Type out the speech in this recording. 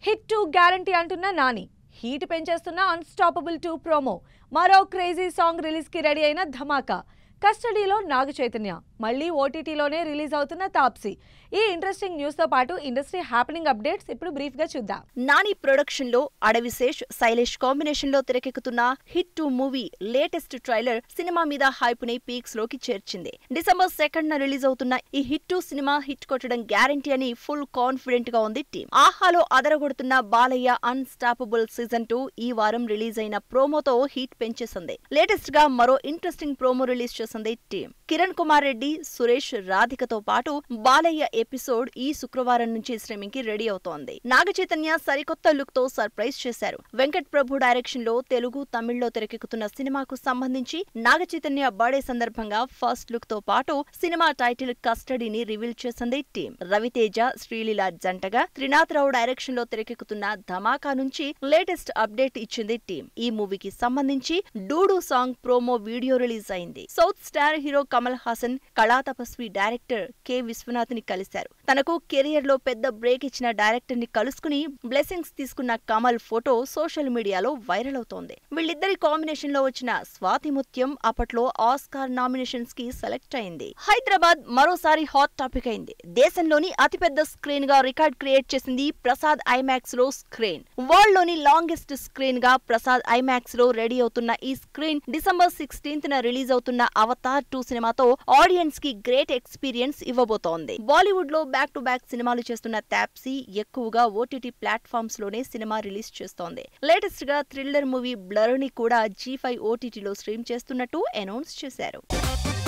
hit two guarantee అంటున్న Nani heat పెంచేస్తున్న unstoppable two promo మరో క్రేజీ సాంగ్ రిలీజ్ కి రెడీ అయిన ధమాకా కస్టడీలో నాగ చైతన్య మళ్ళీ ఓటీటీలోనే రిలీజ్ అవుతున్న తాప్సీ ఈ ఇంట్రెస్టింగ్ న్యూస్ తో పాటు ఇండస్ట్రీ హ్యాపెనింగ్ అప్డేట్స్ ఇప్పుడు బ్రీఫ్ గా చూద్దాం నాని ప్రొడక్షన్ లో అడవిశేష్ శైలేష్ కాంబినేషన్ లో తెరకెక్కుతున్న hit two movie latest trailer cinema మీద హైప్ ని పీక్స్ లోకి చేర్చింది డిసెంబర్ సెకండ్ న రిలీజ్ అవుతున్న ఈ హిట్ టు సినిమా హిట్ కొట్టడం గ్యారంటీ అని ఫుల్ కాన్ఫిడెంట్ గా ఉంది టీం ఆహాలో అదరగొడుతున్న బాలయ్య అన్స్టాపబుల్ సీజన్ టూ ఈ వారం రిలీజ్ అయిన ప్రోమోతో హీట్ పెంచేసింది లేటెస్ట్ గా మరో ఇంట్రెస్టింగ్ ప్రోమో రిలీజ్ చేసింది టీం కిరణ్ కుమార్ రెడ్డి సురేష్ రాధికతో పాటు బాలయ్య ఎపిసోడ్ ఈ శుక్రవారం నుంచి స్ట్రీమింగ్ కి రెడీ అవుతోంది నాగ చైతన్య సరికొత్త లుక్ తో సర్ప్రైజ్ చేశారు వెంకట్ ప్రభు డైరెక్షన్ లో తెలుగు తమిళ్లో తెరకెక్కుతున్న సినిమాకు సంబంధించి నాగ చైతన్య బర్త్డే సందర్భంగా ఫస్ట్ లుక్ తో పాటు సినిమా టైటిల్ కస్టడీని రివీల్ చేసింది టీం రవితేజ శ్రీలీల జంటగా త్రినాథరావు డైరెక్షన్ లో తెరకెక్కుతున్న ధమాకా నుంచి లేటెస్ట్ అప్డేట్ ఇచ్చింది టీం ఈ మూవీకి సంబంధించి డూడు సాంగ్ ప్రోమో వీడియో రిలీజ్ అయింది south star hero Kamal Haasan Kala Tapasvi director K Vishwanath ని కలిశారు తనకు కెరియర్ లో పెద్ద బ్రేక్ ఇచ్చిన డైరెక్టర్ ని కలుసుకుని బ్లెస్సింగ్స్ తీసుకున్న కమల్ ఫోటో సోషల్ మీడియాలో వైరల్ అవుతోంది వీళ్ళిద్దరి కాంబినేషన్ లో వచ్చిన స్వాతి ముత్యం అప్పట్లో ఆస్కార్ నామినేషన్స్ కి సెలెక్ట్ అయింది హైదరాబాద్ మరోసారి హాట్ టాపిక్ అయింది దేశంలోని అతిపెద్ద స్క్రీన్ గా రికార్డ్ క్రియేట్ చేసింది ప్రసాద్ ఐమాక్స్ లో స్క్రీన్ వరల్డ్ లోని లాంగెస్ట్ స్క్రీన్ గా ప్రసాద్ ఐమాక్స్ లో రెడీ అవుతున్న ఈ స్క్రీన్ డిసెంబర్ సిక్స్టీన్త్ న రిలీజ్ అవుతున్న అవతార్ టూ సినిమాతో ఆడియన్స్ కి గ్రేట్ ఎక్స్పీరియన్స్ ఇవ్వబోతోంది బాలీవుడ్ లో బ్యాక్ టు బ్యాక్ సినిమాలు చేస్తున్న తాప్సీ ఎక్కువగా ఓటీటీ ప్లాట్ఫామ్స్ లోనే సినిమా రిలీజ్ చేస్తోంది లేటెస్ట్ గా థ్రిల్లర్ మూవీ బ్లర్ ని కూడా జీ ఫైవ్ ఓటీటీలో స్ట్రీమ్ చేస్తున్నట్టు అనౌన్స్ చేశారు